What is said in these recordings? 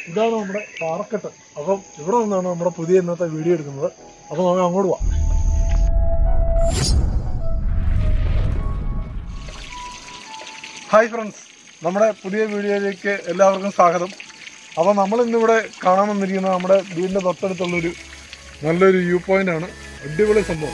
ഇതാണ് നമ്മുടെ പാറക്കെട്ട് അപ്പം ഇവിടെ നിന്നാണ് നമ്മുടെ പുതിയ ഇന്നത്തെ വീഡിയോ എടുക്കുന്നത് അപ്പൊ നമുക്ക് അങ്ങോട്ട് പോവാം ഹായ് ഫ്രണ്ട്സ് നമ്മുടെ പുതിയ വീഡിയോയിലേക്ക് എല്ലാവർക്കും സ്വാഗതം അപ്പോൾ നമ്മൾ ഇന്നിവിടെ കാണാൻ വന്നിരിക്കുന്നത് നമ്മുടെ വീടിൻ്റെ തൊട്ടടുത്തുള്ളൊരു നല്ലൊരു വ്യൂ പോയിന്റ് ആണ് അടിപൊളി സംഭവം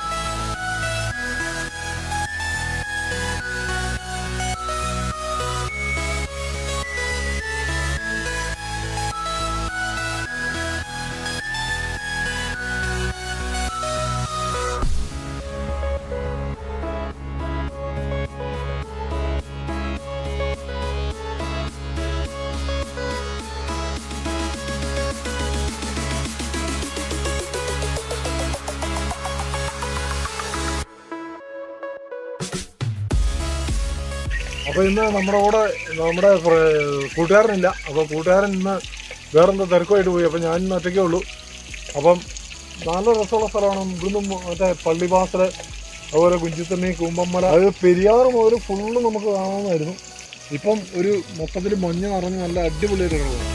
അപ്പോൾ ഇന്ന് നമ്മുടെ കൂടെ നമ്മുടെ ഫ്ര- കൂട്ടുകാരനില്ല അപ്പോൾ കൂട്ടുകാരൻ ഇന്ന് വേറെന്തോ തിരക്കുമായിട്ട് പോയി അപ്പോൾ ഞാൻ ഇന്ന് ഒറ്റയ്ക്കേ ഉള്ളൂ അപ്പം നല്ല രസമുള്ള സ്ഥലമാണ് ഇവിടുന്ന് മറ്റേ പള്ളിവാസല് അതുപോലെ കുഞ്ചിത്തണ്ണി കൂമ്പമ്മല അത് പെരിയാർ മുതൽ ഫുള്ള് നമുക്ക് കാണാവുന്നതായിരുന്നു ഇപ്പം ഒരു മൊത്തത്തിൽ മഞ്ഞ് നിറഞ്ഞ് നല്ല അടിപൊളിയായിട്ട് കിടക്കുന്നു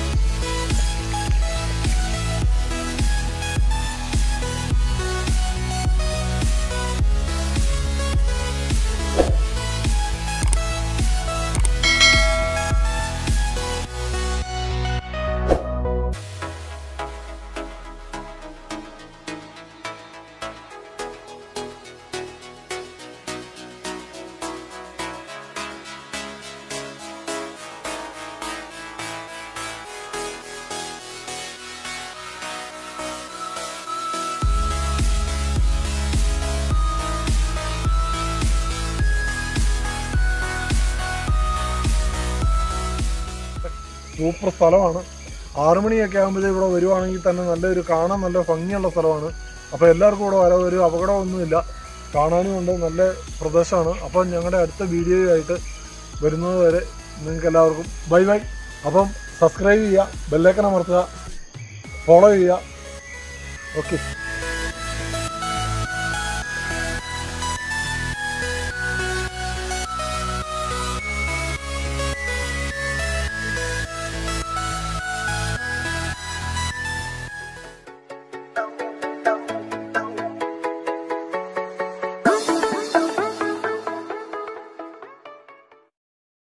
സൂപ്പർ സ്ഥലമാണ് ആറു മണിയൊക്കെ ആകുമ്പോഴേ ഇവിടെ വരുവാണെങ്കിൽ തന്നെ നല്ലൊരു കാണാൻ നല്ല ഭംഗിയുള്ള സ്ഥലമാണ് അപ്പോൾ എല്ലാവർക്കും ഇവിടെ വരാൻ ഒരു അപകടമൊന്നുമില്ല കാണാനും ഉണ്ട് നല്ല പ്രദേശമാണ് അപ്പോൾ ഞങ്ങളുടെ അടുത്ത വീഡിയോയുമായിട്ട് വരുന്നത് വരെ നിങ്ങൾക്ക് എല്ലാവർക്കും ബൈ ബൈ അപ്പം സബ്സ്ക്രൈബ് ചെയ്യുക ബെല്ലൈക്കൺ അമർത്തുക ഫോളോ ചെയ്യുക ഓക്കെ